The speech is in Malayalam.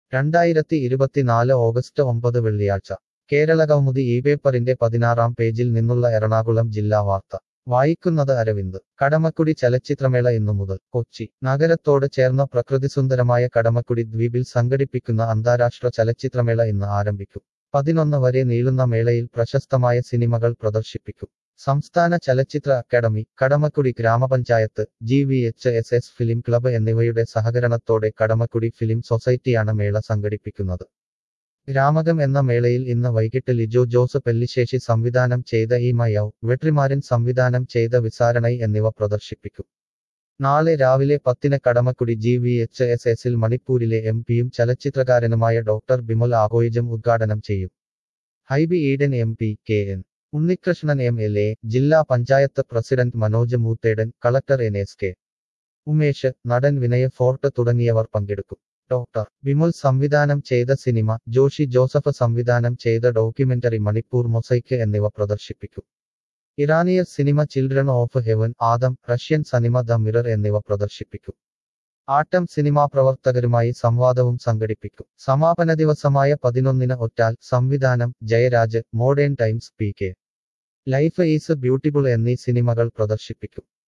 രണ്ടായിരത്തി ഇരുപത്തിനാല് ഓഗസ്റ്റ് ഒമ്പത് വെള്ളിയാഴ്ച കേരളകൗമുദി ഈ പേപ്പറിന്റെ പതിനാറാം പേജിൽ നിന്നുള്ള എറണാകുളം ജില്ലാ വാർത്ത വായിക്കുന്നത് അരവിന്ദ് കടമക്കുടി ചലച്ചിത്രമേള ഇന്നു മുതൽ കൊച്ചി നഗരത്തോട് ചേർന്ന പ്രകൃതിസുന്ദരമായ കടമക്കുടി ദ്വീപിൽ സംഘടിപ്പിക്കുന്ന അന്താരാഷ്ട്ര ചലച്ചിത്രമേള ഇന്ന് ആരംഭിക്കും പതിനൊന്ന് വരെ നീളുന്ന മേളയിൽ പ്രശസ്തമായ സിനിമകൾ പ്രദർശിപ്പിക്കും സംസ്ഥാന ചലച്ചിത്ര അക്കാദമി കടമക്കുടി ഗ്രാമപഞ്ചായത്ത് G V H S S film club എന്നിവയുടെ സഹകരണത്തോടെ കടമക്കുടി ഫിലിം സൊസൈറ്റിയാണ് മേള സംഘടിപ്പിക്കുന്നത് ഗ്രാമകം എന്ന മേളയിൽ ഇന്ന് വൈകിട്ട് ലിജോ ജോസ് പെല്ലിശേഷി സംവിധാനം ചെയ്ത ഈ മയൗ വെട്രിമാരൻ സംവിധാനം ചെയ്ത വിസാരണൈ എന്നിവ പ്രദർശിപ്പിക്കും നാളെ രാവിലെ പത്തിന് Kadamakkudy G V H S എസിൽ മണിപ്പൂരിലെ എം പിയും ചലച്ചിത്രകാരനുമായ ഡോക്ടർ ബിമൽ ആഗോയിജം ഉദ്ഘാടനം ചെയ്യും Hibi Eden M P K N Unnikrishnan M L A ജില്ലാ panchayat president Manoj Moothedan collector N S K Umesh നടൻ വിനയ ഫോർട്ട് തുടങ്ങിയവർ പങ്കെടുക്കും ഡോക്ടർ വിമൽ സംവിധാനം ചെയ്ത സിനിമ ജോഷി ജോസഫ് സംവിധാനം ചെയ്ത ഡോക്യുമെന്ററി മണിപ്പൂർ മൊസൈക്ക് എന്നിവ പ്രദർശിപ്പിക്കും ഇറാനിയർ cinema children of heaven Adam Russian cinema the mirror എന്നിവ പ്രദർശിപ്പിക്കും ആട്ടം സിനിമാ പ്രവർത്തകരുമായി സംവാദവും സംഘടിപ്പിക്കും സമാപന ദിവസമായ പതിനൊന്നിന് ഒറ്റാൽ സംവിധാനം Jayaraj modern times P K life is beautiful എന്നീ സിനിമകൾ പ്രദർശിപ്പിക്കും